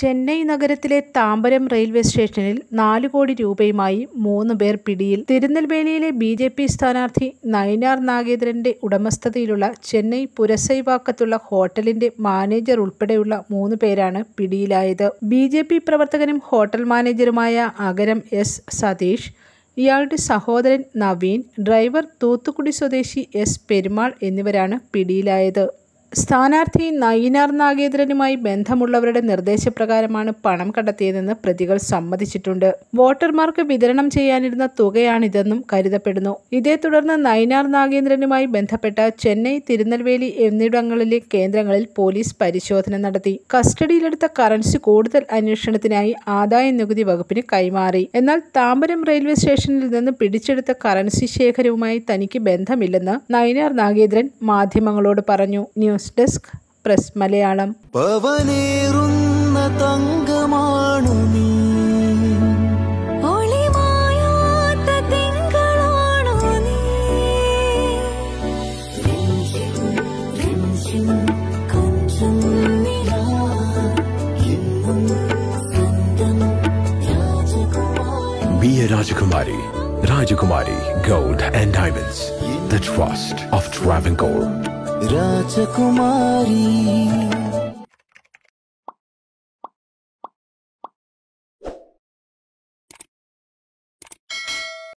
ചെന്നൈ നഗരത്തിലെ താമ്പരം റെയിൽവേ സ്റ്റേഷനിൽ നാല് കോടി രൂപയുമായി മൂന്ന് പേർ പിടിയിൽ തിരുനെൽവേലിയിലെ ബി ജെ പി സ്ഥാനാർത്ഥി നയിനാർ നാഗേന്ദ്രന്റെ ഉടമസ്ഥതയിലുള്ള ചെന്നൈ പുരസൈവാക്കത്തുള്ള ഹോട്ടലിന്റെ മാനേജർ ഉൾപ്പെടെയുള്ള മൂന്ന് പേരാണ് പിടിയിലായത് ബി ജെ പി പ്രവർത്തകനും ഹോട്ടൽ മാനേജറുമായ അഗരം എസ് സതീഷ് ഇയാളുടെ സഹോദരൻ നവീൻ ഡ്രൈവർ തൂത്തുക്കുടി സ്വദേശി എസ് പെരുമാൾ എന്നിവരാണ് പിടിയിലായത് സ്ഥാനാർത്ഥി നയിനാർ നാഗേന്ദ്രനുമായി ബന്ധമുള്ളവരുടെ നിർദ്ദേശപ്രകാരമാണ് പണം കണ്ടെത്തിയതെന്ന് പ്രതികൾ സമ്മതിച്ചിട്ടുണ്ട് വോട്ടർമാർക്ക് വിതരണം ചെയ്യാനിരുന്ന തുകയാണിതെന്നും കരുതപ്പെടുന്നു ഇതേ തുടർന്ന് നയിനാർ നാഗേന്ദ്രനുമായി ബന്ധപ്പെട്ട ചെന്നൈ തിരുനെൽവേലി എന്നിവിടങ്ങളിലെ കേന്ദ്രങ്ങളിൽ പോലീസ് പരിശോധന നടത്തി കസ്റ്റഡിയിലെടുത്ത കറൻസി കൂടുതൽ അന്വേഷണത്തിനായി ആദായ നികുതി വകുപ്പിന് കൈമാറി എന്നാൽ താമ്പരം റെയിൽവേ സ്റ്റേഷനിൽ നിന്ന് പിടിച്ചെടുത്ത കറൻസി ശേഖരവുമായി തനിക്ക് ബന്ധമില്ലെന്ന് നയിനാർ നാഗേന്ദ്രൻ മാധ്യമങ്ങളോട് പറഞ്ഞു ന്യൂസ് ഡെസ്ക് പ്രസ് മലയാളം പവനേറുന്ന തങ്കമാണു നീ ഒളിമായാത്ത തിങ്കളാണു നീ രഞ്ജിം രഞ്ജിം കൊഞ്ചും നിലാ എന്നും സ്വന്തം രാജകുമാരി Be a Rajakumari. Rajakumari Gold and Diamonds. The trust of Travancore. രാജകുമാരി